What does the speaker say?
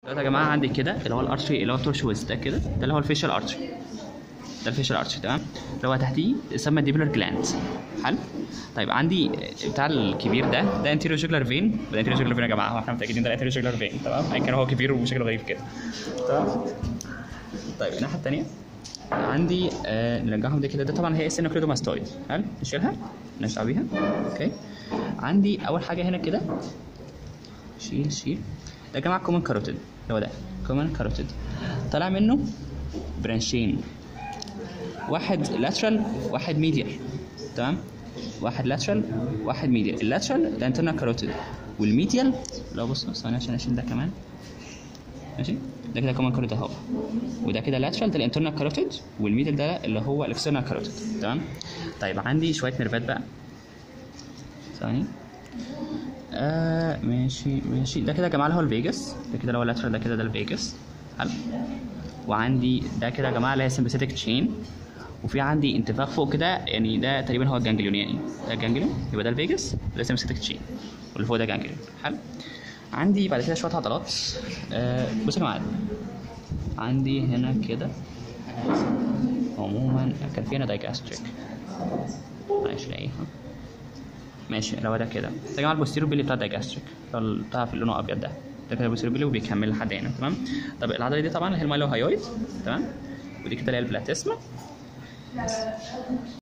دلوقتي يا جماعه عندي كده اللي هو الارشري اللي هو التورشويز ده كده ده اللي هو الفيشال ارشري ده الفيشال ارشري تمام اللي هو تحتيه يسمى ديبلر جلاند حلو طيب عندي بتاع الكبير ده ده انتيريو جوجلر فين ده انتيريو جوجلر فين يا جماعه هو احنا متاكدين ده انتيريو جوجلر فين تمام ايا كان هو كبير وشكله غريب كده تمام طيب الناحيه الثانيه عندي آه نرجعهم دي كده ده طبعا هي السينوكليدوماستويد هل نشيلها نشتغل بيها اوكي عندي اول حاجه هنا كده شيل شيل ده يا جماعه كومن كاروتيد هو ده كومن كاروتيد طلع منه برانشين واحد لاترال واحد ميديال تمام واحد لاترال واحد ميديال اللاترال ده انترنال كاروتيد والميديال لو بص ثانيه عشان اشيل ده كمان ماشي ده كده كومن كاروتيد اهو وده كده لاترال ده الانترنال كاروتيد والميديال ده اللي هو الاكسترنال كاروتيد تمام طيب عندي شويه نيرفات بقى ثاني آه ماشي ماشي ده كده يا جماعه اللي هو الفيجاس ده كده اللي هو اللاترال ده كده ده الفيجاس حلو وعندي ده كده يا جماعه اللي هي سمباثيتك تشين وفي عندي انتفاخ فوق كده يعني ده تقريبا هو الجانجليون يعني ده الجانجليون يبقى ده الفيجاس ده سمباثيتك تشين واللي فوق ده جانجليون حلو عندي بعد كده شويه عضلات آه بصوا يا جماعه عندي هنا كده عموما كان في هنا دايجاستريك معلش لاقيها ماشي لو ده كده ده يا جماعه البوستيرو بيلي بتاع الدايجاستريك بتاع في اللون الابيض ده ده كده البوستيرو بيلي وبيكمل لحد هنا تمام طب العضله دي طبعا اللي هي المايلو هايويد تمام ودي كده اللي هي البلاتيسما